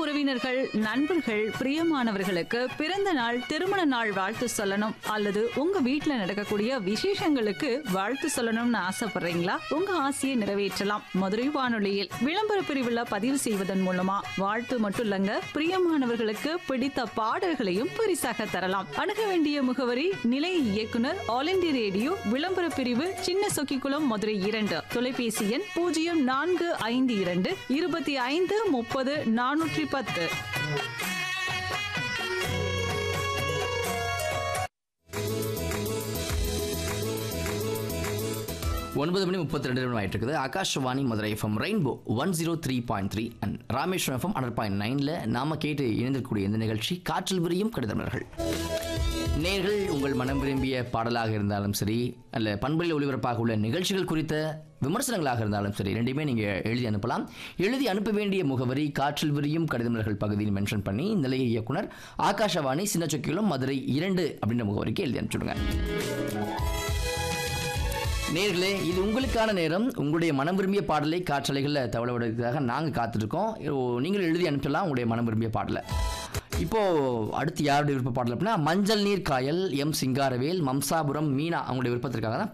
உறவினர்கள் நண்பர்கள் பிரியமானவர்களுக்கு பிறந்த நாள் திருமண நாள் வாழ்த்து சொல்லணும் அல்லது உங்க வீட்ல நடக்கக்கூடிய விசேஷங்களுக்கு வாழ்த்து சொல்லணும்னு ஆசைப்படுறீங்களா உங்க ஆசையை நிறைவேற்றலாம் மதுரை வானொலியில் விளம்பர பிரிவுல பதிவு செய்வதன் மூலமா வாழ்த்து மட்டும் இல்லங்க பிரியமானவர்களுக்கு பிடித்த பாடல்களையும் பரிசாக தரலாம் அணுக வேண்டிய முகவரி நிலைய இயக்குனர் ஆல் இந்திய ரேடியோ விளம்பர பிரிவு சின்ன சொக்கிக்குளம் மதுரை இரண்டு தொலைபேசி எண் பூஜ்ஜியம் நான்கு ஐந்து இரண்டு இருபத்தி ஐந்து முப்பது நானூற்றி பத்து ஒன்பது மணி முப்பத்தி ரெண்டு நிமிடம் ஆயிட்டு இருக்குது Akashvani Madurai FM rainbow one zero three point three and Rameswaram FM hundred point நைனில் நாம கேட்டு இணைந்திருக்கக்கூடிய இந்த நிகழ்ச்சி காற்றில் விரியும் கடிதமலர்கள் நேர்கள் உங்கள் மனம் விரும்பிய பாடலாக இருந்தாலும் சரி அல்ல பண்புகளில் ஒளிபரப்பாக உள்ள நிகழ்ச்சிகள் குறித்த விமர்சனங்களாக இருந்தாலும் சரி ரெண்டுமே நீங்கள் எழுதி அனுப்பலாம் எழுதி அனுப்ப வேண்டிய முகவரி காற்றில் விரியும் கடிதமலர்கள் பகுதியில் மென்ஷன் பண்ணி நிலைய இயக்குனர் ஆகாஷவாணி சின்னச்சொக்கிலம் மதுரை இரண்டு அப்படின்ற முகவரிக்கு எழுதி அனுப்பிச்சுடுங்க நேர்களே இது உங்களுக்கான நேரம் உங்களுடைய மனம் விரும்பிய பாடலை காற்றலைகளில் தவள விடுறதுக்காக நாங்கள் காத்திருக்கோம் நீங்கள் எழுதி அனுப்பலாம் உங்களுடைய மனம் விரும்பிய பாடலை இப்போ அடுத்து யாருடைய விருப்ப பாடல் அப்படின்னா மஞ்சள் நீர் காயல் எம் சிங்காரவேல் மம்சாபுரம் மீனா அவங்களுடைய விருப்பத்திற்காக தான்